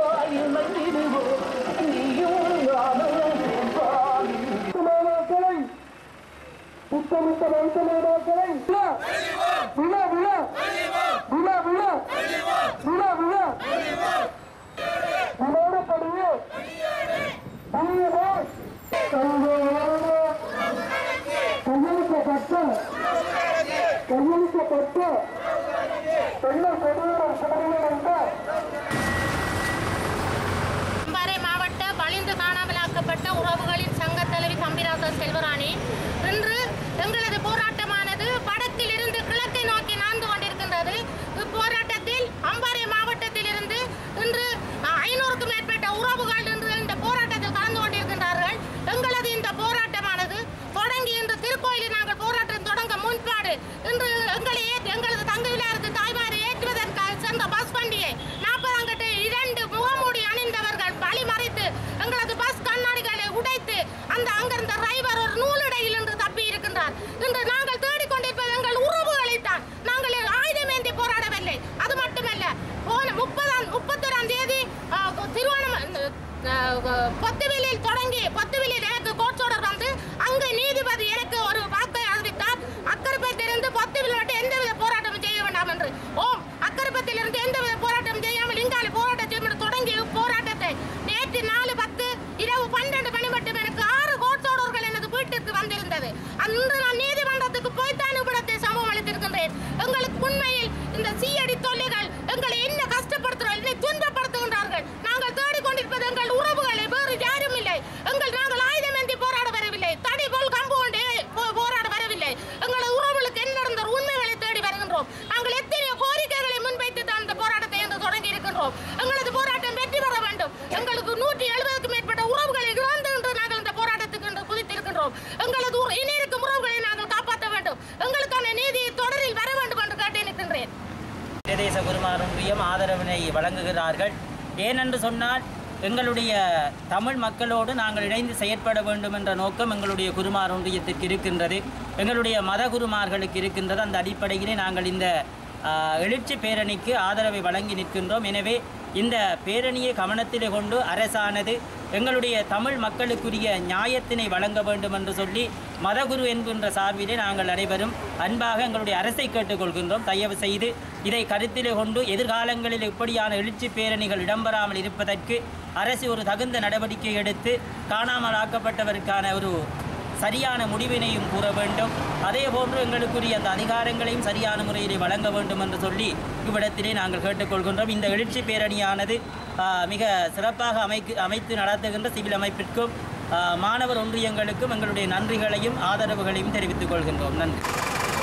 மாணவர்களை புத்தமிட்ட வைத்த மாணவர்களை விழா விழா விழா விழா விழா விழா விமானப்படியே வெளியே கையளிக்கப்பட்ட கையளிக்கப்பட்ட பெண்ணை கொடூரம் கொடூரம் என்றால் அம்பாறை மாவட்ட வலிந்து காணாமலாக்கப்பட்ட உறவுகளின் சங்க தலைவி கம்பிராச செல்வராணி இன்று எங்களது போராட்டமானது வடக்கில் இருந்து கிழக்கை நோக்கி நான்கு கொண்டிருக்கின்றது இப்போராட்டத்தில் அம்பாறை மாவட்டத்தில் இருந்து இன்று ஐநூறுக்கும் மேற்பட்ட உறவுகள் இன்று இந்த போராட்டத்தில் கலந்து கொண்டிருக்கின்றார்கள் எங்களது இந்த போராட்டமானது தொடங்கி இன்று திருக்கோயிலில் நாங்கள் போராட்டம் தொடங்க முன்பாடு இன்று எங்களை ஏற்று எங்களது தங்க விழாவுக்கு தாய்மாரை ஏற்றுவதற்காக சென்ற பஸ் வண்டியை நாற்பதாம் கட்டு இரண்டு முகமூடி அணிந்தவர்கள் வழிமறைத்து எங்களது பஸ் கண்ணாடிகளை உடைத்து அந்த அங்கிருந்த டிரைவர் ஒரு நூலிடையில் இன்று தப்பி இருக்கின்றார் இன்று நாங்கள் தேடிக்கொண்டிருப்பது எங்கள் உறவுகளைத்தான் நாங்கள் ஆயுதமேந்தி போராடவில்லை அது மட்டுமல்ல போன முப்பதாம் முப்பத்தொராம் தேதி திருவண்ணாமலை பத்துவிலில் தொடங்கி பத்துவிலில் எனக்கு கோட்சோடர் வந்து அங்கு நீதிபதி எனக்கு ஒரு வாக்கை அறிவித்தார் அக்கரப்பத்திலிருந்து பத்துவில் மட்டும் எந்தவித போராட்டமும் செய்ய வேண்டாம் என்று ஓம் அக்கரப்பத்திலிருந்து எந்தவித போராட்டம் செய்யாமல் இங்கால போராட்டம் செய்யும் தொடங்கி போராட்டத்தை நேற்று நாலு பத்து இரவு பன்னெண்டு மணி மட்டும் எனக்கு ஆறு கோட்சோடர்கள் எனது வீட்டிற்கு வந்திருந்தது அன்று நான் நீதிமன்றத்துக்கு போய்த்தான் இவ்விடத்தை சம்பவம் அளித்திருக்கின்றேன் எங்களுக்கு உண்மையில் இந்த சீயடி தொல்லைகள் எங்களை என்ன கஷ்டப்படுத்துகிறார்கள் என்னை துன்பப்படுத்துகின்றார்கள் நாங்கள் தேடிக்கொண்டிருப்பது எங்கள் உறவுகளை வேறு யாரும் இல்லை எங்கள் நாங்கள் ஆயுதமேந்தி போராட வரவில்லை தடி போல் கம்பு கொண்டே போ- போராட வரவில்லை எங்களது உறவுகளுக்கு என்ன நடந்த உண்மைகளை தேடி வருகின்றோம் நாங்கள் எத்தனையோ கோரிக்கைகளை முன்வைத்து தான் இந்த போராட்டத்தை என்று தொடங்கி இருக்கின்றோம் எங்களது போராட்டம் வெற்றி பெற வேண்டும் எங்களுக்கு நூற்றி எழுபதுக்கும் மேற்பட்ட உறவுகளை இழந்து என்று நாங்கள் இந்த போராட்டத்துக்கு என்று குதித்திருக்கின்றோம் எங்களது உற- இனி இருக்கும் உறவுகளை நாங்கள் காப்பாற்ற வேண்டும் எங்களுக்கான நீதியை தொடரில் வர வேண்டும் என்று கேட்டு நிற்கின்றேன் பிரதேச குருமார் ஒன்றியம் ஆதரவினை வழங்குகிறார்கள் ஏனென்று சொன்னால் எங்களுடைய தமிழ் மக்களோடு நாங்கள் இணைந்து செயற்பட வேண்டும் என்ற நோக்கம் எங்களுடைய குருமார் ஒன்றியத்திற்கு இருக்கின்றது எங்களுடைய மத குருமார்களுக்கு இருக்கின்றது அந்த அடிப்படையிலே நாங்கள் இந்த ஆஹ், எழுச்சி பேரணிக்கு ஆதரவை வழங்கி நிற்கின்றோம் எனவே இந்த பேரணியை கவனத்திலே கொண்டு அரசானது எங்களுடைய தமிழ் மக்களுக்குரிய நியாயத்தினை வழங்க வேண்டும் என்று சொல்லி மதகுரு என்கின்ற சார்பிலே நாங்கள் அனைவரும் அன்பாக எங்களுடைய அரசை கேட்டுக்கொள்கின்றோம் தயவு செய்து இதை கருத்திலே கொண்டு எதிர்காலங்களில் இப்படியான எழுச்சி பேரணிகள் இடம்பெறாமல் இருப்பதற்கு அரசு ஒரு தகுந்த நடவடிக்கை எடுத்து காணாமல் ஆக்கப்பட்டவருக்கான ஒரு சரியான முடிவினையும் கூற வேண்டும் அதே போன்று எங்களுக்குரிய அந்த அதிகாரங்களையும் சரியான முறையிலே வழங்க வேண்டும் என்று சொல்லி இவ்விடத்திலே நாங்கள் கேட்டுக்கொள்கின்றோம் இந்த எழுச்சி பேரணியானது ஆ, மிக சிறப்பாக அமைக்கு அமைத்து நடத்துகின்ற சிவில் அமைப்பிற்கும் ஆ, மாணவர் ஒன்றியங்களுக்கும் எங்களுடைய நன்றிகளையும் ஆதரவுகளையும் தெரிவித்துக் கொள்கின்றோம் நன்றி